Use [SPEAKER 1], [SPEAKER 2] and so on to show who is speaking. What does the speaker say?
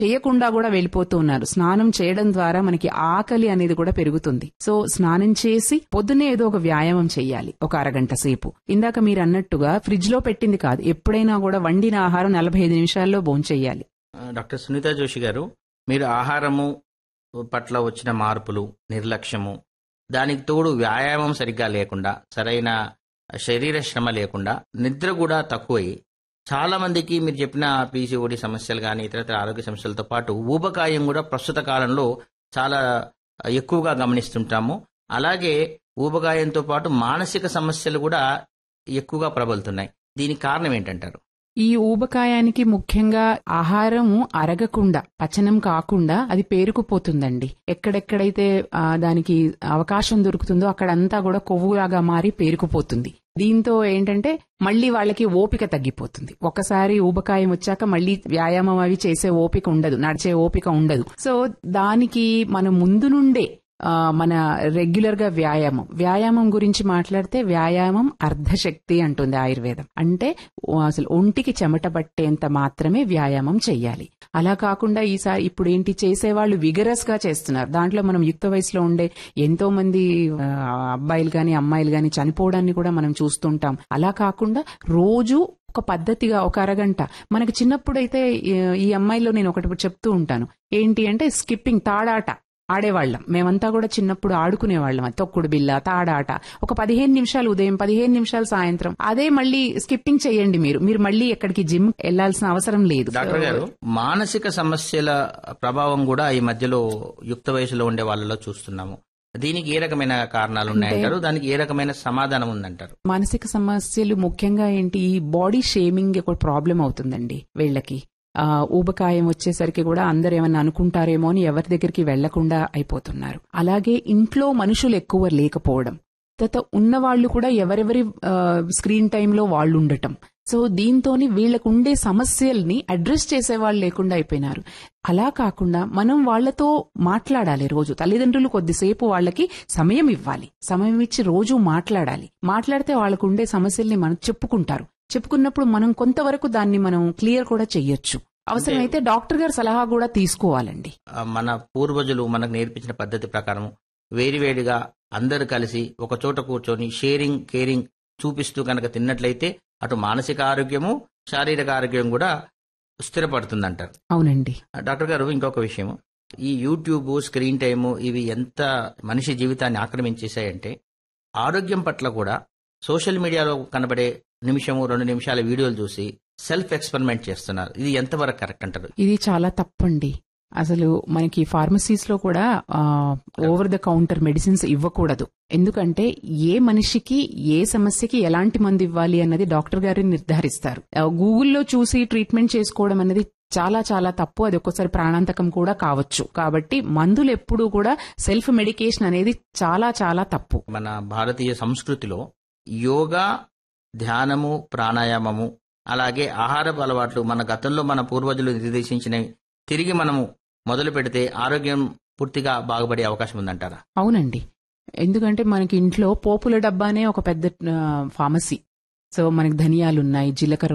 [SPEAKER 1] చేయకుండా కూడా వెళ్ళిపోతూ ఉన్నారు స్నానం చేయడం ద్వారా మనకి ఆకలి అనేది కూడా పెరుగుతుంది సో స్నానం చేసి పొద్దున్నే ఏదో ఒక వ్యాయామం చేయాలి ఒక అరగంట సేపు ఇందాక మీరు అన్నట్టుగా ఫ్రిడ్జ్ లో పెట్టింది కాదు ఎప్పుడైనా కూడా వండిన ఆహారం నలభై ఐదు నిమిషాల్లో భోంచేయాలి
[SPEAKER 2] ఆ, డాక్టర్ సునీత జోషి గారు మీరు ఆహారము పట్ల వచ్చిన మార్పులు నిర్లక్ష్యము దానికి తోడు వ్యాయామం సరిగ్గా లేకుండా సరైన శరీర శ్రమ లేకుండా నిద్ర కూడా తక్కువై చాలా మందికి మీరు చెప్పిన పీసీఓడి సమస్యలు కానీ ఇతర ఆరోగ్య సమస్యలతో పాటు ఊబకాయం కూడా ప్రస్తుత కాలంలో చాలా ఎక్కువగా గమనిస్తుంటాము అలాగే ఊబకాయంతో పాటు మానసిక సమస్యలు కూడా ఎక్కువగా ప్రబలుతున్నాయి దీనికి కారణం ఏంటంటారు
[SPEAKER 1] ఈ ఊబకాయానికి ముఖ్యంగా ఆహారము అరగకుండా పచనం కాకుండా అది పేరుకుపోతుందండి ఎక్కడెక్కడైతే ఆ, దానికి అవకాశం దొరుకుతుందో అక్కడంతా కూడా కొవ్వులాగా మారి పేరుకుపోతుంది దీంతో ఏంటంటే మళ్ళీ వాళ్ళకి ఓపిక తగ్గిపోతుంది ఒకసారి ఊబకాయం వచ్చాక మళ్ళీ వ్యాయామం అవి చేసే ఓపిక ఉండదు నడిచే ఓపిక ఉండదు సో దానికి మనం ముందు నుండే ఆ, మన రెగ్యులర్ గా వ్యాయామం వ్యాయామం గురించి మాట్లాడితే వ్యాయామం అర్ధశక్తి అంటుంది ఆయుర్వేదం అంటే ఓ అసలు ఒంటికి చెమట పట్టేంత మాత్రమే వ్యాయామం చెయ్యాలి అలా కాకుండా ఈసారి ఇప్పుడు ఏంటి చేసేవాళ్ళు విగరస్ గా చేస్తున్నారు దాంట్లో మనం యుక్త వయసులో ఉండే ఎంతో మంది ఆ, అబ్బాయిలు గాని అమ్మాయిలు గాని చనిపోవడాన్ని కూడా మనం చూస్తుంటాం అలా కాకుండా రోజు ఒక పద్ధతిగా ఒక అరగంట మనకి చిన్నప్పుడైతే ఈ- ఈ అమ్మాయిలో నేను ఒకటి చెప్తూ ఉంటాను ఏంటి అంటే స్కిప్పింగ్ తాడాట ఆడేవాళ్ళం మేమంతా కూడా చిన్నప్పుడు ఆడుకునేవాళ్ళం అది తొక్కుడు బిల్ల తాడాట ఒక పదిహేను నిమిషాలు ఉదయం పదిహేను నిమిషాలు సాయంత్రం అదే మళ్ళీ స్కిప్పింగ్ చేయండి మీరు మీరు మళ్ళీ ఎక్కడికి జిమ్ వెళ్లాల్సిన అవసరం లేదు
[SPEAKER 2] డాక్టర్ గారు మానసిక సమస్యల ప్రభావం కూడా ఈ మధ్యలో యుక్త వయసులో ఉండే వాళ్ళలో చూస్తున్నాము దీనికి ఏ రకమైన కారణాలు ఉన్నాయంటారు దానికి ఏ రకమైన సమాధానం ఉందంటారు
[SPEAKER 1] మానసిక సమస్యలు ముఖ్యంగా ఏంటి ఈ బాడీ షేమింగ్ ఒక ప్రాబ్లం అవుతుందండి వీళ్ళకి ఆ, ఊబకాయం వచ్చేసరికి కూడా అందరు ఏమన్నా అనుకుంటారేమో అని ఎవరి దగ్గరికి వెళ్లకుండా అయిపోతున్నారు అలాగే ఇంట్లో మనుషులు ఎక్కువ లేకపోవడం తర్వాత ఉన్నవాళ్లు కూడా ఎవరెవరి ఆ, స్క్రీన్ టైంలో వాళ్ళు ఉండటం సో దీంతోని వీళ్ళకు ఉండే సమస్యల్ని అడ్రస్ చేసే వాళ్ళు లేకుండా అయిపోయినారు అలా కాకుండా మనం వాళ్ళతో మాట్లాడాలి రోజు తల్లిదండ్రులు కొద్దిసేపు వాళ్ళకి సమయం ఇవ్వాలి సమయం ఇచ్చి రోజు మాట్లాడాలి మాట్లాడితే వాళ్ళకు ఉండే సమస్యల్ని మనం చెప్పుకుంటారు చెప్పుకున్నప్పుడు మనం కొంతవరకు దాన్ని మనం క్లియర్ కూడా చెయ్యొచ్చు అవసరమైతే డాక్టర్ గారి సలహా కూడా తీసుకోవాలండి
[SPEAKER 2] ఆ, మన పూర్వజులు మనకు నేర్పించిన పద్ధతి ప్రకారం వేడివేడిగా అందరు కలిసి ఒక చోట కూర్చొని షేరింగ్ కేరింగ్ చూపిస్తూ కనుక తిన్నట్లయితే అటు మానసిక ఆరోగ్యము శారీరక ఆరోగ్యం కూడా స్థిరపడుతుందంటారు
[SPEAKER 1] అవునండి
[SPEAKER 2] డాక్టర్ గారు ఇంకొక విషయం ఈ యూట్యూబ్ స్క్రీన్ టైము ఇవి ఎంత మనిషి జీవితాన్ని ఆక్రమించేశాయంటే ఆరోగ్యం పట్ల కూడా సోషల్ మీడియాలో కనబడే నిమిషము రెండు నిమిషాల వీడియోలు చూసి సెల్ఫ్ ఎక్స్పెరిమెంట్ చేస్తున్నారు ఇది ఎంతవరకు కరెక్ట్ అంటారు
[SPEAKER 1] ఇది చాలా తప్పండి అసలు మనకి ఫార్మసీస్ లో కూడా ఓవర్ ద కౌంటర్ మెడిసిన్స్ ఇవ్వకూడదు ఎందుకంటే ఏ మనిషికి ఏ సమస్యకి ఎలాంటి మందు ఇవ్వాలి అన్నది డాక్టర్ గారు నిర్ధారిస్తారు ఆ, గూగుల్లో చూసి ట్రీట్మెంట్ చేసుకోవడం అనేది చాలా చాలా తప్పు అది ఒక్కోసారి ప్రాణాంతకం కూడా కావచ్చు కాబట్టి మందులు ఎప్పుడూ కూడా సెల్ఫ్ మెడికేషన్ అనేది చాలా చాలా తప్పు
[SPEAKER 2] మన భారతీయ సంస్కృతిలో యోగా ధ్యానము ప్రాణాయామము అలాగే ఆహారపు అలవాట్లు మన గతంలో మన పూర్వజులు నిర్దేశించినవి తిరిగి మనము మొదలు పెడితే ఆరోగ్యం పూర్తిగా బాగుపడే అవకాశం ఉందంటారా
[SPEAKER 1] అవునండి ఎందుకంటే మనకి ఇంట్లో పోపుల డబ్బానే ఒక పెద్ద ఆ, ఫార్మసీ సో మనకి ధనియాలు ఉన్నాయి జీలకర్ర